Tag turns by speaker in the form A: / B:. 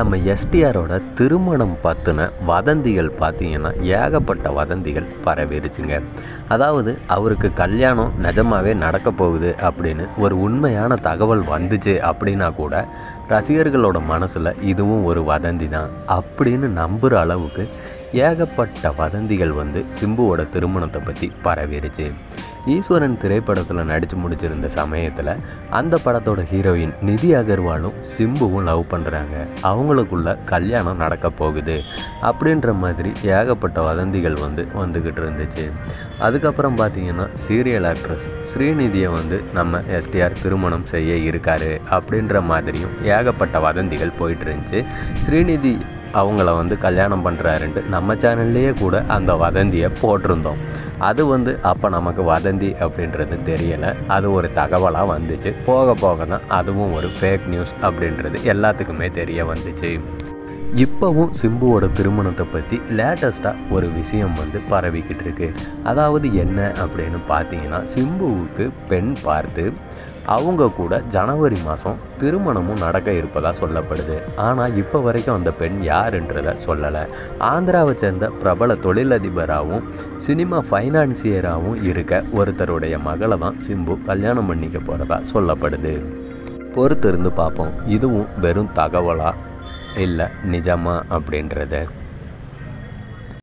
A: நம்ம எஸ்டிஆரோட திருமணம் பற்றின வதந்திகள் பார்த்தீங்கன்னா ஏகப்பட்ட வதந்திகள் பரவிருச்சுங்க அதாவது அவருக்கு கல்யாணம் நிஜமாவே நடக்க போகுது அப்படின்னு ஒரு உண்மையான தகவல் வந்துச்சு அப்படின்னா கூட ரசிகர்களோட மனசில் இதுவும் ஒரு வதந்தி தான் அப்படின்னு நம்புகிற அளவுக்கு ஏகப்பட்ட வதந்திகள் வந்து சிம்புவோட திருமணத்தை பற்றி பரவிருச்சு ஈஸ்வரன் திரைப்படத்தில் நடித்து முடிச்சிருந்த சமயத்தில் அந்த படத்தோட ஹீரோயின் நிதி அகர்வாலும் சிம்புவும் லவ் பண்ணுறாங்க அவங்களுக்குள்ள கல்யாணம் நடக்க போகுது அப்படின்ற மாதிரி ஏகப்பட்ட வதந்திகள் வந்து வந்துக்கிட்டு இருந்துச்சு அதுக்கப்புறம் பார்த்தீங்கன்னா சீரியல் ஆக்ட்ரஸ் ஸ்ரீநிதியை வந்து நம்ம எஸ்டிஆர் திருமணம் செய்ய இருக்காரு அப்படின்ற மாதிரியும் ஏகப்பட்ட வதந்திகள் போயிட்டு இருந்துச்சு ஸ்ரீநிதி அவங்கள வந்து கல்யாணம் பண்ணுறாருன்ட்டு நம்ம சேனல்லையே கூட அந்த வதந்தியை போட்டிருந்தோம் அது வந்து அப்போ நமக்கு வதந்தி அப்படின்றது தெரியலை அது ஒரு தகவலாக வந்துச்சு போக போக தான் அதுவும் ஒரு ஃபேக் நியூஸ் அப்படின்றது எல்லாத்துக்குமே தெரிய வந்துச்சு இப்போவும் சிம்புவோட திருமணத்தை பற்றி லேட்டஸ்ட்டாக ஒரு விஷயம் வந்து பரவிக்கிட்டு இருக்கு அதாவது என்ன அப்படின்னு பார்த்தீங்கன்னா சிம்புவுக்கு பெண் பார்த்து அவங்க கூட ஜனவரி மாதம் திருமணமும் நடக்க இருப்பதாக சொல்லப்படுது ஆனால் இப்போ வரைக்கும் அந்த பெண் யாருன்றதை சொல்லலை ஆந்திராவை சேர்ந்த பிரபல தொழிலதிபராகவும் சினிமா ஃபைனான்சியராகவும் இருக்க ஒருத்தருடைய மகளை தான் சிம்பு கல்யாணம் பண்ணிக்க போகிறதா சொல்லப்படுது பொறுத்திருந்து பார்ப்போம் இதுவும் வெறும் தகவலா இல்லை நிஜமா அப்படின்றத